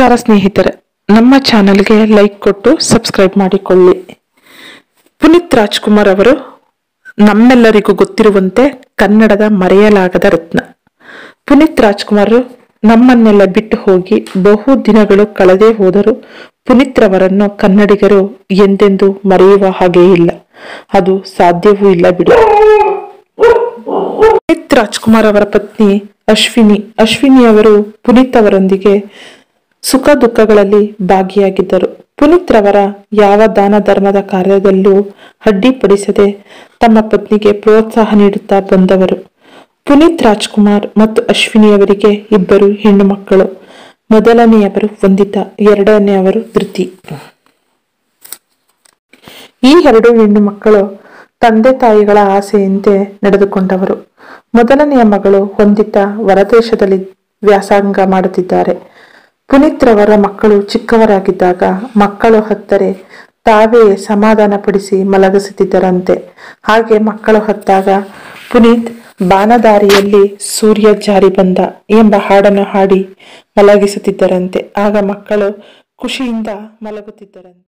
ನಮಸ್ಕಾರ ಸ್ನೇಹಿತರೆ ನಮ್ಮ ಚಾನೆಲ್ಗೆ ಲೈಕ್ ಕೊಟ್ಟು ಸಬ್ಸ್ಕ್ರೈಬ್ ಮಾಡಿಕೊಳ್ಳಿ ಪುನೀತ್ ರಾಜ್ಕುಮಾರ್ ಅವರು ನಮ್ಮೆಲ್ಲರಿಗೂ ಗೊತ್ತಿರುವಂತೆ ಕನ್ನಡದ ಮರೆಯಲಾಗದ ರತ್ನ ಪುನೀತ್ ರಾಜ್ಕುಮಾರ್ ನಮ್ಮನ್ನೆಲ್ಲ ಬಿಟ್ಟು ಹೋಗಿ ಬಹು ದಿನಗಳು ಕಳೆದೇ ಹೋದರು ಪುನೀತ್ ರವರನ್ನು ಕನ್ನಡಿಗರು ಎಂದೆಂದೂ ಮರೆಯುವ ಹಾಗೇ ಇಲ್ಲ ಅದು ಸಾಧ್ಯವೂ ಇಲ್ಲ ಬಿಡಿ ಪುನೀತ್ ರಾಜ್ಕುಮಾರ್ ಅವರ ಪತ್ನಿ ಅಶ್ವಿನಿ ಅಶ್ವಿನಿ ಅವರು ಪುನೀತ್ ಅವರೊಂದಿಗೆ ಸುಖ ದುಃಖಗಳಲ್ಲಿ ಭಾಗಿಯಾಗಿದ್ದರು ಪುನೀತ್ ರವರ ಯಾವ ದಾನ ಧರ್ಮದ ಕಾರ್ಯದಲ್ಲೂ ಅಡ್ಡಿಪಡಿಸದೆ ತಮ್ಮ ಪತ್ನಿಗೆ ಪ್ರೋತ್ಸಾಹ ನೀಡುತ್ತಾ ಬಂದವರು ಪುನೀತ್ ರಾಜ್ಕುಮಾರ್ ಮತ್ತು ಅಶ್ವಿನಿ ಅವರಿಗೆ ಇಬ್ಬರು ಹೆಣ್ಣು ಮಕ್ಕಳು ಮೊದಲನೆಯವರು ವಂದಿತಾ ಎರಡನೆಯವರು ಧೃತಿ ಈ ಎರಡು ಹೆಣ್ಣು ಮಕ್ಕಳು ತಂದೆ ತಾಯಿಗಳ ಆಸೆಯಂತೆ ನಡೆದುಕೊಂಡವರು ಮೊದಲನೆಯ ಮಗಳು ಹೊಂದಿತ ಹೊರದೇಶದಲ್ಲಿ ವ್ಯಾಸಂಗ ಮಾಡುತ್ತಿದ್ದಾರೆ ಪುನೀತ್ ರವರ ಮಕ್ಕಳು ಚಿಕ್ಕವರಾಗಿದ್ದಾಗ ಮಕ್ಕಳು ಹತ್ತರೆ ತಾವೇ ಸಮಾಧಾನ ಪಡಿಸಿ ಮಲಗಿಸುತ್ತಿದ್ದರಂತೆ ಹಾಗೆ ಮಕ್ಕಳು ಹತ್ತಾಗ ಪುನೀತ್ ಬಾನದಾರಿಯಲ್ಲಿ ಸೂರ್ಯ ಜಾರಿ ಬಂದ ಎಂಬ ಹಾಡನ್ನು ಹಾಡಿ ಮಲಗಿಸುತ್ತಿದ್ದರಂತೆ ಆಗ ಮಕ್ಕಳು ಖುಷಿಯಿಂದ ಮಲಗುತ್ತಿದ್ದರಂತೆ